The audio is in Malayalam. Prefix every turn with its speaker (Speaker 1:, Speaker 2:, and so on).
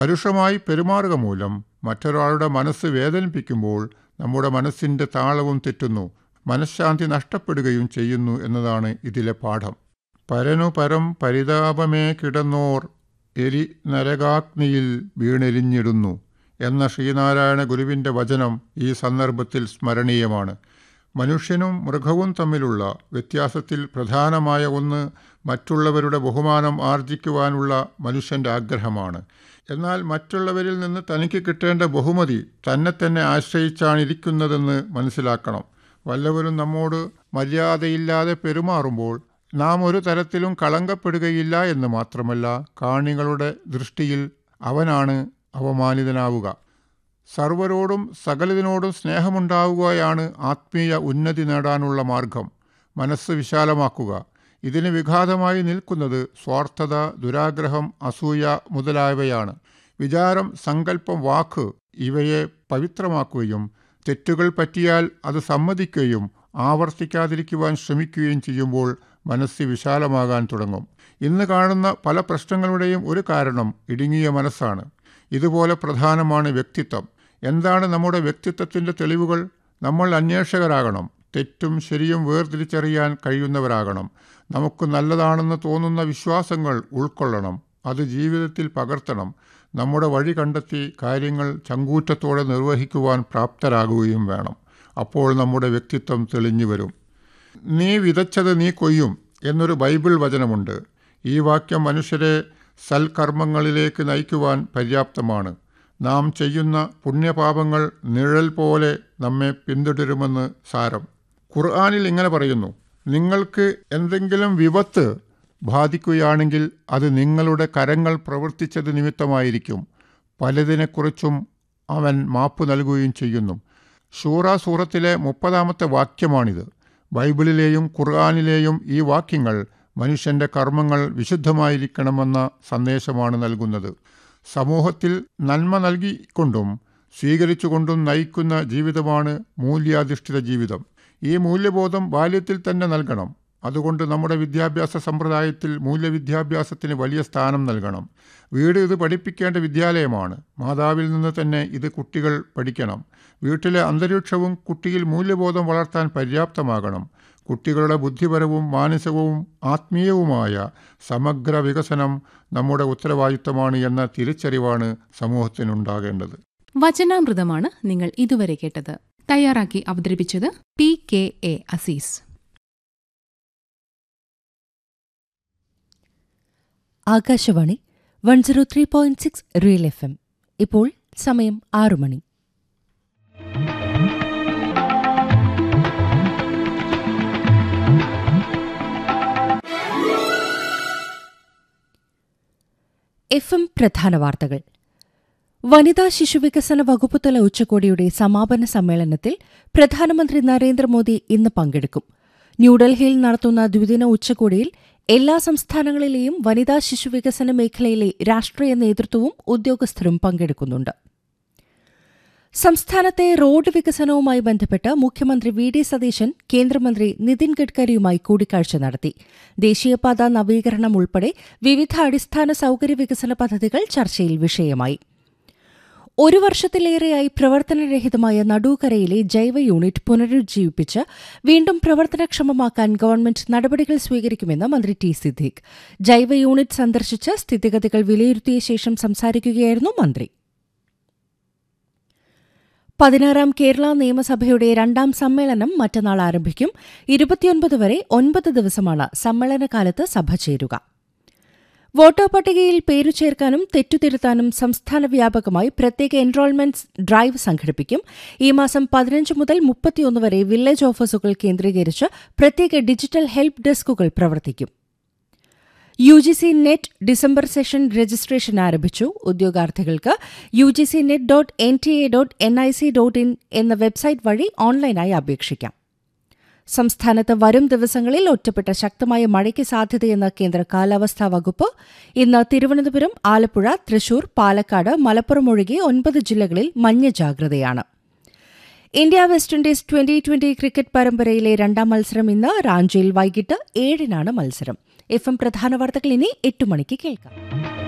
Speaker 1: പരുഷമായി പെരുമാറുക മൂലം മറ്റൊരാളുടെ മനസ്സ് വേദനിപ്പിക്കുമ്പോൾ നമ്മുടെ മനസ്സിൻ്റെ താളവും തെറ്റുന്നു മനഃശാന്തി നഷ്ടപ്പെടുകയും ചെയ്യുന്നു എന്നതാണ് ഇതിലെ പാഠം പരനു പരം പരിതാപമേ കിടന്നോർ എരി നരകാഗ്നിയിൽ വീണെരിഞ്ഞിടുന്നു എന്ന ശ്രീനാരായണ ഗുരുവിൻ്റെ വചനം ഈ സന്ദർഭത്തിൽ സ്മരണീയമാണ് മനുഷ്യനും മൃഗവും തമ്മിലുള്ള വ്യത്യാസത്തിൽ പ്രധാനമായ ഒന്ന് മറ്റുള്ളവരുടെ ബഹുമാനം ആർജിക്കുവാനുള്ള മനുഷ്യൻ്റെ ആഗ്രഹമാണ് എന്നാൽ മറ്റുള്ളവരിൽ നിന്ന് തനിക്ക് കിട്ടേണ്ട ബഹുമതി തന്നെ തന്നെ ആശ്രയിച്ചാണിരിക്കുന്നതെന്ന് മനസ്സിലാക്കണം വല്ലവരും നമ്മോട് മര്യാദയില്ലാതെ പെരുമാറുമ്പോൾ നാം ഒരു തരത്തിലും കളങ്കപ്പെടുകയില്ല എന്ന് മാത്രമല്ല കാണികളുടെ ദൃഷ്ടിയിൽ അവനാണ് അവമാനിതനാവുക സർവരോടും സകലതിനോടും സ്നേഹമുണ്ടാവുകയാണ് ആത്മീയ ഉന്നതി നേടാനുള്ള മാർഗം മനസ്സ് വിശാലമാക്കുക ഇതിന് വിഘാതമായി നിൽക്കുന്നത് സ്വാർത്ഥത ദുരാഗ്രഹം അസൂയ മുതലായവയാണ് വിചാരം സങ്കല്പം വാക്ക് ഇവയെ പവിത്രമാക്കുകയും തെറ്റുകൾ പറ്റിയാൽ അത് സമ്മതിക്കുകയും ആവർത്തിക്കാതിരിക്കുവാൻ ശ്രമിക്കുകയും ചെയ്യുമ്പോൾ മനസ്സ് വിശാലമാകാൻ തുടങ്ങും ഇന്ന് കാണുന്ന പല പ്രശ്നങ്ങളുടെയും ഒരു കാരണം ഇടുങ്ങിയ മനസ്സാണ് ഇതുപോലെ പ്രധാനമാണ് വ്യക്തിത്വം എന്താണ് നമ്മുടെ വ്യക്തിത്വത്തിൻ്റെ തെളിവുകൾ നമ്മൾ അന്വേഷകരാകണം തെറ്റും ശരിയും വേർതിരിച്ചറിയാൻ കഴിയുന്നവരാകണം നമുക്ക് നല്ലതാണെന്ന് തോന്നുന്ന വിശ്വാസങ്ങൾ ഉൾക്കൊള്ളണം അത് ജീവിതത്തിൽ പകർത്തണം നമ്മുടെ വഴി കണ്ടെത്തി കാര്യങ്ങൾ ചങ്കൂറ്റത്തോടെ നിർവഹിക്കുവാൻ പ്രാപ്തരാകുകയും വേണം അപ്പോൾ നമ്മുടെ വ്യക്തിത്വം തെളിഞ്ഞു വരും നീ വിതച്ചത് നീ കൊയ്യും എന്നൊരു ബൈബിൾ വചനമുണ്ട് ഈ വാക്യം മനുഷ്യരെ സൽക്കർമ്മങ്ങളിലേക്ക് നയിക്കുവാൻ പര്യാപ്തമാണ് നാം ചെയ്യുന്ന പുണ്യപാപങ്ങൾ നിഴൽ പോലെ നമ്മെ പിന്തുടരുമെന്ന് സാരം ഖുർആാനിൽ ഇങ്ങനെ പറയുന്നു നിങ്ങൾക്ക് എന്തെങ്കിലും വിപത്ത് ബാധിക്കുകയാണെങ്കിൽ അത് നിങ്ങളുടെ കരങ്ങൾ പ്രവർത്തിച്ചത് നിമിത്തമായിരിക്കും പലതിനെക്കുറിച്ചും അവൻ മാപ്പ് നൽകുകയും ചെയ്യുന്നു ഷൂറ സൂറത്തിലെ മുപ്പതാമത്തെ വാക്യമാണിത് ബൈബിളിലെയും ഖുർആാനിലെയും ഈ വാക്യങ്ങൾ മനുഷ്യൻ്റെ കർമ്മങ്ങൾ വിശുദ്ധമായിരിക്കണമെന്ന സന്ദേശമാണ് നൽകുന്നത് സമൂഹത്തിൽ നന്മ നൽകിക്കൊണ്ടും സ്വീകരിച്ചുകൊണ്ടും നയിക്കുന്ന ജീവിതമാണ് മൂല്യാധിഷ്ഠിത ജീവിതം ഈ മൂല്യബോധം ബാല്യത്തിൽ തന്നെ നൽകണം അതുകൊണ്ട് നമ്മുടെ വിദ്യാഭ്യാസ സമ്പ്രദായത്തിൽ മൂല്യവിദ്യാഭ്യാസത്തിന് വലിയ സ്ഥാനം നൽകണം വീട് ഇത് പഠിപ്പിക്കേണ്ട വിദ്യാലയമാണ് മാതാവിൽ നിന്ന് തന്നെ ഇത് കുട്ടികൾ പഠിക്കണം വീട്ടിലെ അന്തരീക്ഷവും കുട്ടിയിൽ മൂല്യബോധം വളർത്താൻ പര്യാപ്തമാകണം കുട്ടികളുടെ ബുദ്ധിപരവും മാനസികവും ആത്മീയവുമായ സമഗ്ര വികസനം നമ്മുടെ ഉത്തരവാദിത്തമാണ് എന്ന തിരിച്ചറിവാണ് സമൂഹത്തിനുണ്ടാകേണ്ടത്
Speaker 2: വചനാമൃതമാണ് നിങ്ങൾ ഇതുവരെ കേട്ടത് തയ്യാറാക്കി അവതരിപ്പിച്ചത് P K A Aziz
Speaker 3: Akashvani one zero three point six real F M ഇപ്പോൾ സമയം ആറു മണി എഫ് എം പ്രധാന വാർത്തകൾ വനിതാ ശിശുവികസന വകുപ്പുതല ഉച്ചകോടിയുടെ സമാപന സമ്മേളനത്തിൽ പ്രധാനമന്ത്രി നരേന്ദ്രമോദി ഇന്ന് പങ്കെടുക്കും ന്യൂഡൽഹിയിൽ നടത്തുന്ന ദ്വിദിന ഉച്ചകോടിയിൽ എല്ലാ സംസ്ഥാനങ്ങളിലെയും വനിതാ ശിശുവികസന മേഖലയിലെ രാഷ്ട്രീയ നേതൃത്വവും ഉദ്യോഗസ്ഥരും പങ്കെടുക്കുന്നുണ്ട് സംസ്ഥാനത്തെ റോഡ് വികസനവുമായി ബന്ധപ്പെട്ട് മുഖ്യമന്ത്രി വി ഡി സതീശൻ കേന്ദ്രമന്ത്രി നിതിൻ ഗഡ്കരിയുമായി കൂടിക്കാഴ്ച നടത്തി ദേശീയപാത നവീകരണം ഉൾപ്പെടെ വിവിധ അടിസ്ഥാന സൌകര്യ വികസന പദ്ധതികൾ ചർച്ചയിൽ വിഷയമായി ഒരു വർഷത്തിലേറെയായി പ്രവർത്തനരഹിതമായ നടൂക്കരയിലെ ജൈവ യൂണിറ്റ് പുനരുജ്ജീവിപ്പിച്ച് വീണ്ടും പ്രവർത്തനക്ഷമമാക്കാൻ ഗവൺമെന്റ് നടപടികൾ സ്വീകരിക്കുമെന്ന് മന്ത്രി ടി സിദ്ദീഖ് ജൈവ യൂണിറ്റ് സന്ദർശിച്ച് സ്ഥിതിഗതികൾ വിലയിരുത്തിയ ശേഷം സംസാരിക്കുകയായിരുന്നു മന്ത്രി പതിനാറാം കേരള നിയമസഭയുടെ രണ്ടാം സമ്മേളനം മറ്റന്നാൾ ആരംഭിക്കും ഇരുപത്തിയൊൻപത് വരെ ഒൻപത് ദിവസമാണ് സമ്മേളനകാലത്ത് സഭ ചേരുക വോട്ടർ പട്ടികയിൽ പേരു ചേർക്കാനും തെറ്റുതിരുത്താനും സംസ്ഥാന വ്യാപകമായി പ്രത്യേക എൻറോൾമെന്റ് ഡ്രൈവ് സംഘടിപ്പിക്കും ഈ മാസം പതിനഞ്ച് മുതൽ മുപ്പത്തിയൊന്ന് വരെ വില്ലേജ് ഓഫീസുകൾ കേന്ദ്രീകരിച്ച് പ്രത്യേക ഡിജിറ്റൽ ഹെൽപ്പ് ഡെസ്കുകൾ പ്രവർത്തിക്കും U G C NET December session registration ആരംഭിച്ചു ഉദ്യോഗാർത്ഥികൾക്ക് U G C NET dot N T A dot N I C dot in എന്ന വെബ്സൈറ്റ് വഴി ഓൺലൈനായി അപേക്ഷിക്കാം സംസ്ഥാനത്ത് വരും ദിവസങ്ങളിൽ ഒറ്റപ്പെട്ട ശക്തമായ മഴയ്ക്ക് സാധ്യതയെന്ന് കേന്ദ്ര കാലാവസ്ഥാ വകുപ്പ് ഇന്ന് തിരുവനന്തപുരം ആലപ്പുഴ തൃശൂർ പാലക്കാട് മലപ്പുറം ഒഴികെ ഒൻപത് ജില്ലകളിൽ മഞ്ഞ ജാഗ്രതയാണ് India West Indies twenty twenty cricket പരമ്പരയിലെ രണ്ടാം മത്സരം ഇന്ന് റാഞ്ചിയിൽ വൈകിട്ട് ഏഴിനാണ് മത്സരം എഫ് എം പ്രധാന വാർത്തകൾ ഇനി എട്ട് മണിക്ക് കേൾക്കാം